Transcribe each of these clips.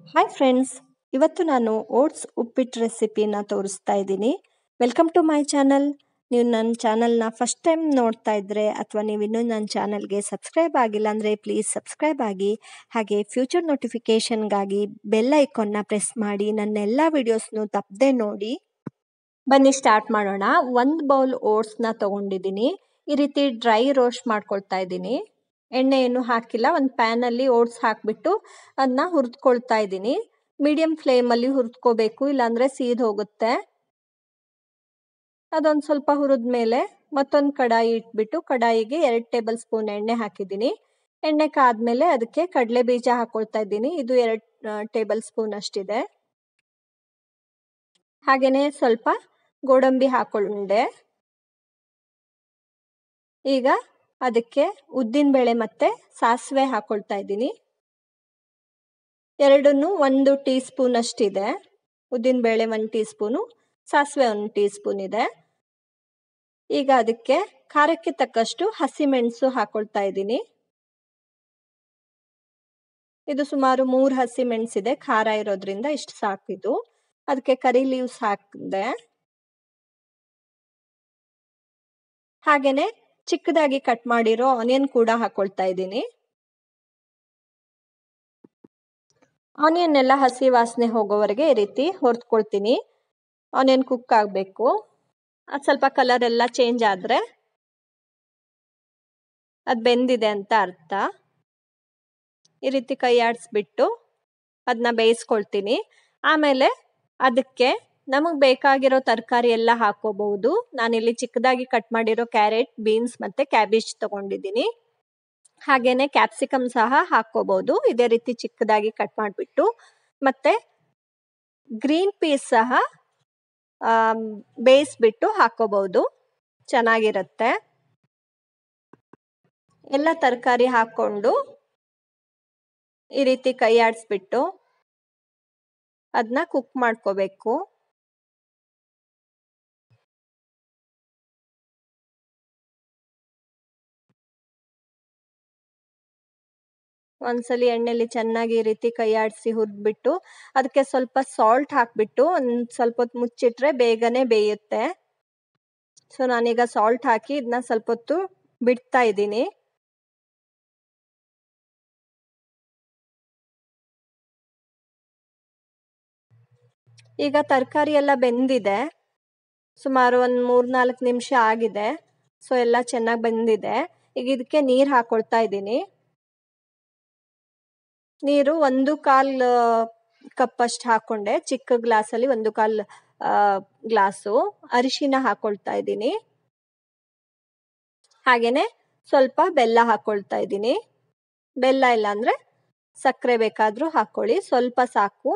hi friends ಇವತ್ತು ನಾನು oats ಉಪ್ಪಿಟ್ಟು ರೆಸಿಪಿನ ತೋರಿಸ್ತಾ ಇದ್ದೀನಿ ವೆಲ್ಕಮ್ ಟು ಮೈ ಚಾನಲ್ ನೀವು ನನ್ನ ಚಾನಲ್ನ ಫಸ್ಟ್ ಟೈಮ್ ನೋಡ್ತಾ ಇದ್ದರೆ ಅಥವಾ ನೀವು ಇನ್ನೂ ನನ್ನ ಚಾನಲ್ಗೆ ಸಬ್ಸ್ಕ್ರೈಬ್ ಆಗಿಲ್ಲ ಅಂದರೆ ಪ್ಲೀಸ್ ಸಬ್ಸ್ಕ್ರೈಬ್ ಆಗಿ ಹಾಗೆ ಫ್ಯೂಚರ್ ನೋಟಿಫಿಕೇಷನ್ಗಾಗಿ ಬೆಲ್ ಐಕಾನ್ನ ಪ್ರೆಸ್ ಮಾಡಿ ನನ್ನ ಎಲ್ಲ ವಿಡಿಯೋಸ್ನು ತಪ್ಪದೆ ನೋಡಿ ಬನ್ನಿ ಸ್ಟಾರ್ಟ್ ಮಾಡೋಣ ಒಂದು ಬೌಲ್ ಓಟ್ಸ್ನ ತೊಗೊಂಡಿದ್ದೀನಿ ಈ ರೀತಿ ಡ್ರೈ ರೋಸ್ಟ್ ಮಾಡ್ಕೊಳ್ತಾ ಇದ್ದೀನಿ ಎಣ್ಣೆ ಏನು ಹಾಕಿಲ್ಲ ಒಂದು ಪ್ಯಾನಲ್ಲಿ ಓಟ್ಸ್ ಹಾಕಿಬಿಟ್ಟು ಅದನ್ನ ಹುರಿದ್ಕೊಳ್ತಾ ಇದ್ದೀನಿ ಮೀಡಿಯಂ ಫ್ಲೇಮಲ್ಲಿ ಹುರಿದ್ಕೋಬೇಕು ಇಲ್ಲಾಂದರೆ ಸೀದ್ ಹೋಗುತ್ತೆ ಅದೊಂದು ಸ್ವಲ್ಪ ಹುರಿದ ಮೇಲೆ ಮತ್ತೊಂದು ಕಡಾಯಿ ಇಟ್ಬಿಟ್ಟು ಕಡಾಯಿಗೆ ಎರಡು ಟೇಬಲ್ ಸ್ಪೂನ್ ಎಣ್ಣೆ ಹಾಕಿದ್ದೀನಿ ಎಣ್ಣೆ ಕಾದ್ಮೇಲೆ ಅದಕ್ಕೆ ಕಡಲೆ ಬೀಜ ಹಾಕೊಳ್ತಾ ಇದ್ದೀನಿ ಇದು ಎರಡು ಟೇಬಲ್ ಸ್ಪೂನ್ ಅಷ್ಟಿದೆ ಹಾಗೆಯೇ ಸ್ವಲ್ಪ ಗೋಡಂಬಿ ಹಾಕೊಂಡೆ ಈಗ ಅದಕ್ಕೆ ಉದ್ದಿನಬೇಳೆ ಮತ್ತು ಸಾಸಿವೆ ಹಾಕೊಳ್ತಾ ಇದ್ದೀನಿ ಎರಡನ್ನು ಒಂದು ಟೀ ಸ್ಪೂನ್ ಅಷ್ಟಿದೆ ಉದ್ದಿನಬೇಳೆ ಒಂದು ಟೀ ಸ್ಪೂನು ಸಾಸಿವೆ ಒಂದು ಟೀ ಸ್ಪೂನ್ ಇದೆ ಈಗ ಅದಕ್ಕೆ ಖಾರಕ್ಕೆ ತಕ್ಕಷ್ಟು ಹಸಿಮೆಣಸು ಹಾಕೊಳ್ತಾ ಇದ್ದೀನಿ ಇದು ಸುಮಾರು ಮೂರು ಹಸಿ ಮೆಣಸಿದೆ ಖಾರ ಇರೋದ್ರಿಂದ ಇಷ್ಟು ಸಾಕಿದು ಅದಕ್ಕೆ ಕರಿ ಲೀವ್ಸ್ ಹಾಕಿದೆ ಹಾಗೇನೆ ಚಿಕ್ಕದಾಗಿ ಕಟ್ ಮಾಡಿರೋ ಆನಿಯನ್ ಕೂಡ ಹಾಕೊಳ್ತಾ ಇದ್ದೀನಿ ಆನಿಯನ್ ಎಲ್ಲ ಹಸಿ ವಾಸನೆ ಹೋಗೋವರೆಗೆ ಈ ರೀತಿ ಹೊರ್ತ್ಕೊಳ್ತೀನಿ ಆನಿಯನ್ ಕುಕ್ ಆಗಬೇಕು ಅದು ಸ್ವಲ್ಪ ಕಲರ್ ಎಲ್ಲ ಚೇಂಜ್ ಆದರೆ ಅದು ಬೆಂದಿದೆ ಅಂತ ಅರ್ಥ ಈ ರೀತಿ ಕೈ ಆಡಿಸ್ಬಿಟ್ಟು ಅದನ್ನ ಬೇಯಿಸ್ಕೊಳ್ತೀನಿ ಆಮೇಲೆ ಅದಕ್ಕೆ ನಮಗೆ ಬೇಕಾಗಿರೋ ತರಕಾರಿ ಎಲ್ಲ ಹಾಕೋಬಹುದು ನಾನಿಲ್ಲಿ ಚಿಕ್ಕದಾಗಿ ಕಟ್ ಮಾಡಿರೋ ಕ್ಯಾರೆಟ್ ಬೀನ್ಸ್ ಮತ್ತು ಕ್ಯಾಬೇಜ್ ತೊಗೊಂಡಿದ್ದೀನಿ ಹಾಗೇನೆ ಕ್ಯಾಪ್ಸಿಕಮ್ ಸಹ ಹಾಕೋಬಹುದು ಇದೇ ರೀತಿ ಚಿಕ್ಕದಾಗಿ ಕಟ್ ಮಾಡಿಬಿಟ್ಟು ಮತ್ತು ಗ್ರೀನ್ ಪೀಸ್ ಸಹ ಬೇಯಿಸ್ಬಿಟ್ಟು ಹಾಕೋಬಹುದು ಚೆನ್ನಾಗಿರುತ್ತೆ ಎಲ್ಲ ತರಕಾರಿ ಹಾಕ್ಕೊಂಡು ಈ ರೀತಿ ಕೈ ಆಡಿಸ್ಬಿಟ್ಟು ಅದನ್ನ ಕುಕ್ ಮಾಡ್ಕೋಬೇಕು ಒಂದ್ಸಲಿ ಎಣ್ಣೆಲಿ ಚೆನ್ನಾಗಿ ಈ ರೀತಿ ಕೈ ಆಡಿಸಿ ಹುರಿದ್ಬಿಟ್ಟು ಅದಕ್ಕೆ ಸ್ವಲ್ಪ ಸಾಲ್ಟ್ ಹಾಕ್ಬಿಟ್ಟು ಒಂದು ಸ್ವಲ್ಪ ಹೊತ್ತು ಮುಚ್ಚಿಟ್ರೆ ಬೇಗನೆ ಬೇಯುತ್ತೆ ಸೊ ನಾನೀಗ ಸಾಲ್ಟ್ ಹಾಕಿ ಇದನ್ನ ಸ್ವಲ್ಪ ಹೊತ್ತು ಬಿಡ್ತಾ ಇದ್ದೀನಿ ಈಗ ತರಕಾರಿ ಎಲ್ಲ ಬೆಂದಿದೆ ಸುಮಾರು ಒಂದು ಮೂರು ನಾಲ್ಕು ನಿಮಿಷ ಆಗಿದೆ ಸೊ ಎಲ್ಲ ಚೆನ್ನಾಗಿ ಬೆಂದಿದೆ ಈಗ ಇದಕ್ಕೆ ನೀರು ಹಾಕೊಳ್ತಾ ಇದ್ದೀನಿ ನೀರು ಒಂದು ಕಾಲ್ ಕಪ್ ಅಷ್ಟು ಹಾಕೊಂಡೆ ಚಿಕ್ಕ ಗ್ಲಾಸಲ್ಲಿ ಒಂದು ಕಾಲ್ ಗ್ಲಾಸು ಅರಿಶಿನ ಹಾಕೊಳ್ತಾ ಇದ್ದೀನಿ ಹಾಗೇನೆ ಸ್ವಲ್ಪ ಬೆಲ್ಲ ಹಾಕೊಳ್ತಾ ಇದ್ದೀನಿ ಬೆಲ್ಲ ಇಲ್ಲ ಅಂದ್ರೆ ಸಕ್ಕರೆ ಬೇಕಾದ್ರೂ ಹಾಕೊಳ್ಳಿ ಸ್ವಲ್ಪ ಸಾಕು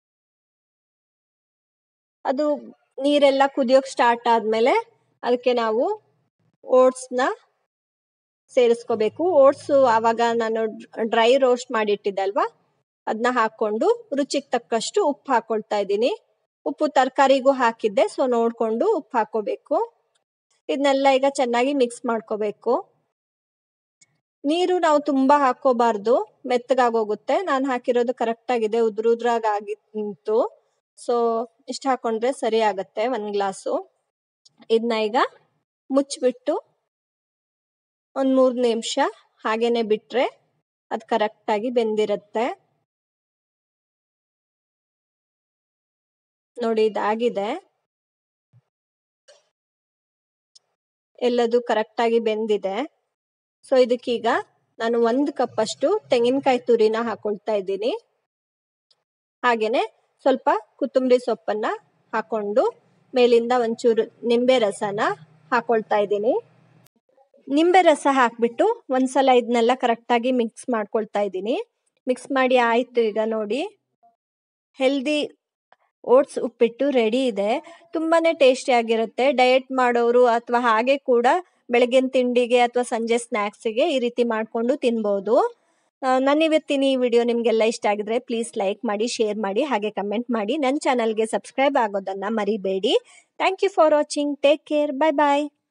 ಅದು ನೀರೆಲ್ಲ ಕುದಿಯೋಕೆ ಸ್ಟಾರ್ಟ್ ಆದ್ಮೇಲೆ ಅದಕ್ಕೆ ನಾವು ಓಟ್ಸ್ನ ಸೇರಿಸ್ಕೋಬೇಕು ಓಟ್ಸು ಆವಾಗ ನಾನು ಡ್ರೈ ರೋಸ್ಟ್ ಮಾಡಿಟ್ಟಿದ್ದಲ್ವಾ ಅದನ್ನ ಹಾಕೊಂಡು ರುಚಿಗೆ ತಕ್ಕಷ್ಟು ಉಪ್ಪು ಹಾಕೊಳ್ತಾ ಇದ್ದೀನಿ ಉಪ್ಪು ತರಕಾರಿಗೂ ಹಾಕಿದ್ದೆ ಸೊ ನೋಡಿಕೊಂಡು ಉಪ್ಪು ಹಾಕೋಬೇಕು ಇದನ್ನೆಲ್ಲ ಈಗ ಚೆನ್ನಾಗಿ ಮಿಕ್ಸ್ ಮಾಡ್ಕೋಬೇಕು ನೀರು ನಾವು ತುಂಬಾ ಹಾಕೋಬಾರ್ದು ಮೆತ್ತಗಾಗೋಗುತ್ತೆ ನಾನು ಹಾಕಿರೋದು ಕರೆಕ್ಟ್ ಆಗಿದೆ ಉದ್ರ ಉದ್ರಾಗಿತ್ತು ಸೊ ಇಷ್ಟು ಹಾಕೊಂಡ್ರೆ ಸರಿ ಆಗತ್ತೆ ಒಂದು ಗ್ಲಾಸು ಇದನ್ನ ಈಗ ಮುಚ್ಚಿಬಿಟ್ಟು ಒಂದು ಮೂರು ನಿಮಿಷ ಹಾಗೇನೆ ಬಿಟ್ರೆ ಅದು ಕರೆಕ್ಟಾಗಿ ಬೆಂದಿರುತ್ತೆ ನೋಡಿ ಇದಾಗಿದೆ ಎಲ್ಲದು ಕರೆಕ್ಟಾಗಿ ಬೆಂದಿದೆ ಸೊ ಇದಕ್ಕೀಗ ನಾನು ಒಂದು ಕಪ್ ಅಷ್ಟು ತೆಂಗಿನಕಾಯಿ ತುರಿನ ಹಾಕೊಳ್ತಾ ಇದ್ದೀನಿ ಹಾಗೇನೆ ಸ್ವಲ್ಪ ಕೊತ್ತಂಬರಿ ಸೊಪ್ಪನ್ನ ಹಾಕೊಂಡು ಮೇಲಿಂದ ಒಂಚೂರು ನಿಂಬೆ ರಸನ ಹಾಕೊಳ್ತಾ ಇದ್ದೀನಿ ನಿಂಬೆ ರಸ ಹಾಕ್ಬಿಟ್ಟು ಒಂದ್ಸಲ ಇದನ್ನೆಲ್ಲ ಕರೆಕ್ಟಾಗಿ ಮಿಕ್ಸ್ ಮಾಡ್ಕೊಳ್ತಾ ಇದ್ದೀನಿ ಮಿಕ್ಸ್ ಮಾಡಿ ಆಯಿತು ಈಗ ನೋಡಿ ಹೆಲ್ದಿ ಓಟ್ಸ್ ಉಪ್ಪಿಟ್ಟು ರೆಡಿ ಇದೆ ತುಂಬಾ ಟೇಸ್ಟಿ ಆಗಿರುತ್ತೆ ಡಯಟ್ ಮಾಡೋರು ಅಥವಾ ಹಾಗೆ ಕೂಡ ಬೆಳಗಿನ ತಿಂಡಿಗೆ ಅಥವಾ ಸಂಜೆ ಸ್ನ್ಯಾಕ್ಸಿಗೆ ಈ ರೀತಿ ಮಾಡಿಕೊಂಡು ತಿನ್ಬೋದು ನಾನು ಇವತ್ತಿನ ಈ ವಿಡಿಯೋ ನಿಮಗೆಲ್ಲ ಇಷ್ಟ ಆಗಿದ್ರೆ ಪ್ಲೀಸ್ ಲೈಕ್ ಮಾಡಿ ಶೇರ್ ಮಾಡಿ ಹಾಗೆ ಕಮೆಂಟ್ ಮಾಡಿ ನನ್ನ ಚಾನಲ್ಗೆ ಸಬ್ಸ್ಕ್ರೈಬ್ ಆಗೋದನ್ನು ಮರಿಬೇಡಿ thank you for watching take care bye bye